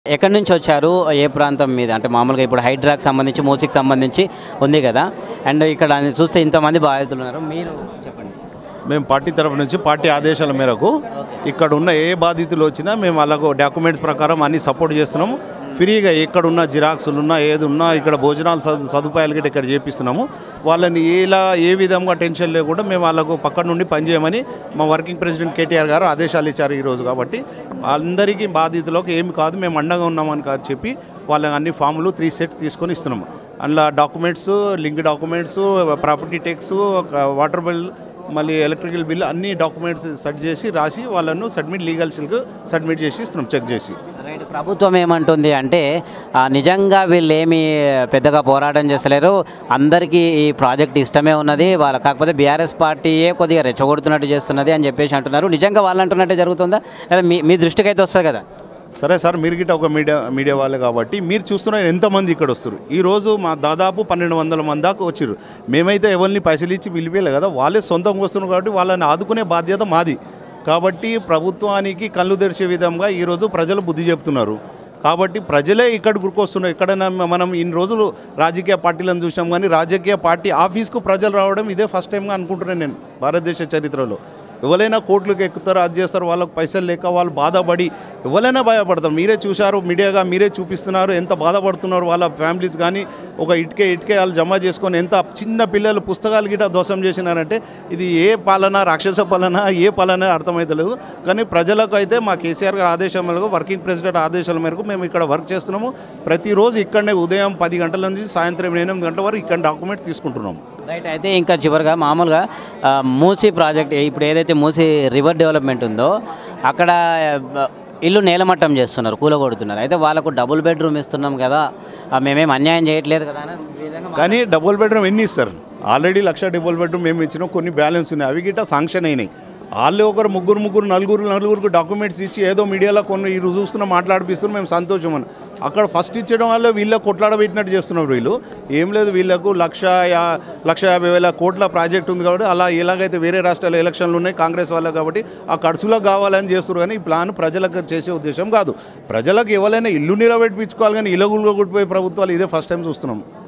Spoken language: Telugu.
ఎక్కడి నుంచి వచ్చారు ఏ ప్రాంతం మీద అంటే మామూలుగా ఇప్పుడు హైడ్రాకి సంబంధించి మూసికి సంబంధించి ఉంది కదా అండ్ ఇక్కడ చూస్తే ఇంతమంది బాధితులు ఉన్నారు మీరు చెప్పండి మేము పార్టీ తరఫు నుంచి పార్టీ ఆదేశాల మేరకు ఇక్కడ ఉన్న ఏ బాధితులు వచ్చినా మేము అలాగో డాక్యుమెంట్స్ ప్రకారం అన్ని సపోర్ట్ చేస్తున్నాము ఫ్రీగా ఎక్కడ ఉన్న జిరాక్సులు ఉన్నా ఏది ఉన్నా ఇక్కడ భోజనాల సదు- సదుపాయాలు కూడా ఇక్కడ చేపిస్తున్నాము వాళ్ళని ఎలా ఏ విధంగా టెన్షన్ లేకుండా మేము వాళ్ళకు పక్కన నుండి పనిచేయమని మా వర్కింగ్ ప్రెసిడెంట్ కేటీఆర్ గారు ఆదేశాలు ఇచ్చారు ఈరోజు కాబట్టి అందరికీ బాధితులకు ఏమి కాదు మేము అండగా ఉన్నామని కాదు చెప్పి వాళ్ళకి అన్ని ఫాములు త్రీ సెట్ తీసుకొని ఇస్తున్నాము అందులో documents link documents property tax water bill మళ్ళీ ఎలక్ట్రికల్ బిల్ అన్ని డాక్యుమెంట్స్ సెట్ చేసి రాసి వాళ్ళను సబ్మిట్ లీగల్ సిల్క్ సబ్మిట్ చేసి ఇస్తున్నాం చెక్ చేసి రైట్ ప్రభుత్వం ఏమంటుంది అంటే ఆ, నిజంగా వీళ్ళు ఏమి పెద్దగా పోరాటం చేస్తలేరు అందరికీ ఈ ప్రాజెక్ట్ ఇష్టమే ఉన్నది వాళ్ళ కాకపోతే బీఆర్ఎస్ పార్టీయే కొద్దిగా రెచ్చగొడుతున్నట్టు చేస్తున్నది అని చెప్పేసి అంటున్నారు నిజంగా వాళ్ళు అంటున్నట్టే జరుగుతుందా లేదా మీ మీ దృష్టికి అయితే వస్తుంది కదా సరే సార్ మీరు గిట్ట ఒక మీడియా మీడియా వాళ్ళే కాబట్టి మీరు చూస్తున్నారు ఎంతమంది ఇక్కడ వస్తారు ఈ రోజు మా దాదాపు పన్నెండు వందల మంది దాకా వచ్చారు మేమైతే ఎవరిని పైసలు ఇచ్చి పిలిపేయలే కదా వాళ్ళే సొంతంగా వస్తున్నారు కాబట్టి వాళ్ళని ఆదుకునే బాధ్యత మాది కాబట్టి ప్రభుత్వానికి కళ్ళు తెరిచే విధంగా ఈరోజు ప్రజలు బుద్ధి చెప్తున్నారు కాబట్టి ప్రజలే ఇక్కడ గురికొస్తున్నారు ఎక్కడైనా మనం ఇన్ని రోజులు రాజకీయ పార్టీలను చూసాం కానీ రాజకీయ పార్టీ ఆఫీస్కు ప్రజలు రావడం ఇదే ఫస్ట్ టైంగా అనుకుంటున్నాను నేను భారతదేశ చరిత్రలో ఎవరైనా కోట్లకు ఎక్కుతారు అది చేస్తారు వాళ్ళకి పైసలు లేక వాళ్ళు బాధపడి ఎవరైనా భయపడతారు మీరే చూశారు మీడియాగా మీరే చూపిస్తున్నారు ఎంత బాధపడుతున్నారు వాళ్ళ ఫ్యామిలీస్ కానీ ఒక ఇటుకే ఇటుకే వాళ్ళు జమ చేసుకొని ఎంత చిన్న పిల్లలు పుస్తకాలు గిట్ట దోషం చేసినారంటే ఇది ఏ పాలన రాక్షస పాలన ఏ పాలన అర్థమవుతలేదు కానీ ప్రజలకు అయితే మా కేసీఆర్ గారి ఆదేశం మేరకు వర్కింగ్ ప్రెసిడెంట్ ఆదేశాల మేరకు మేము ఇక్కడ వర్క్ చేస్తున్నాము ప్రతిరోజు ఇక్కడనే ఉదయం పది గంటల నుంచి సాయంత్రం ఎనిమిది గంటల వరకు ఇక్కడ డాక్యుమెంట్ తీసుకుంటున్నాము రైట్ అయితే ఇంకా చివరిగా మామూలుగా ఆ, మూసీ ప్రాజెక్ట్ ఇప్పుడు ఏదైతే మూసీ రివర్ డెవలప్మెంట్ ఉందో అక్కడ ఆ, ఇల్లు నేలమట్టం చేస్తున్నారు కూలగొడుతున్నారు అయితే వాళ్ళకు డబుల్ బెడ్రూమ్ ఇస్తున్నాం కదా ఆ, మేమేం అన్యాయం చేయట్లేదు కదా అని ఈ విధంగా కానీ డబుల్ బెడ్రూమ్ ఎన్ని ఇస్తారు ఆల్రెడీ లక్ష డబుల్ బెడ్రూమ్ మేము ఇచ్చినాం కొన్ని బ్యాలెన్స్ ఉన్నాయి అవి గిట్ట శాంక్షన్ అయినాయి వాళ్ళు ఒకరు ముగ్గురు ముగ్గురు నలుగురు నలుగురికి డాక్యుమెంట్స్ ఇచ్చి ఏదో మీడియాలో కొన్ని ఈ చూస్తున్నా మాట్లాడిపిస్తున్నారు మేము సంతోషం అని అక్కడ ఫస్ట్ ఇచ్చడం వల్ల వీళ్ళ కొట్లాడబెట్టినట్టు చేస్తున్నారు వీళ్ళు ఏం లేదు వీళ్ళకు లక్ష యా లక్ష యాభై వేల కోట్ల ప్రాజెక్ట్ ఉంది కాబట్టి అలా ఎలాగైతే వేరే రాష్ట్రాల ఎలక్షన్లు ఉన్నాయి కాంగ్రెస్ వాళ్ళకి కాబట్టి ఆ ఖర్చులకు కావాలని చేస్తున్నారు కానీ ఈ ప్లాన్ ప్రజలకు చేసే ఉద్దేశం కాదు ప్రజలకు ఎవరైనా ఇల్లు నిలబెట్టించుకోవాలి కానీ ఇళ్ళగులుగా కొట్టిపోయే ప్రభుత్వాలు ఇదే ఫస్ట్ టైం చూస్తున్నాం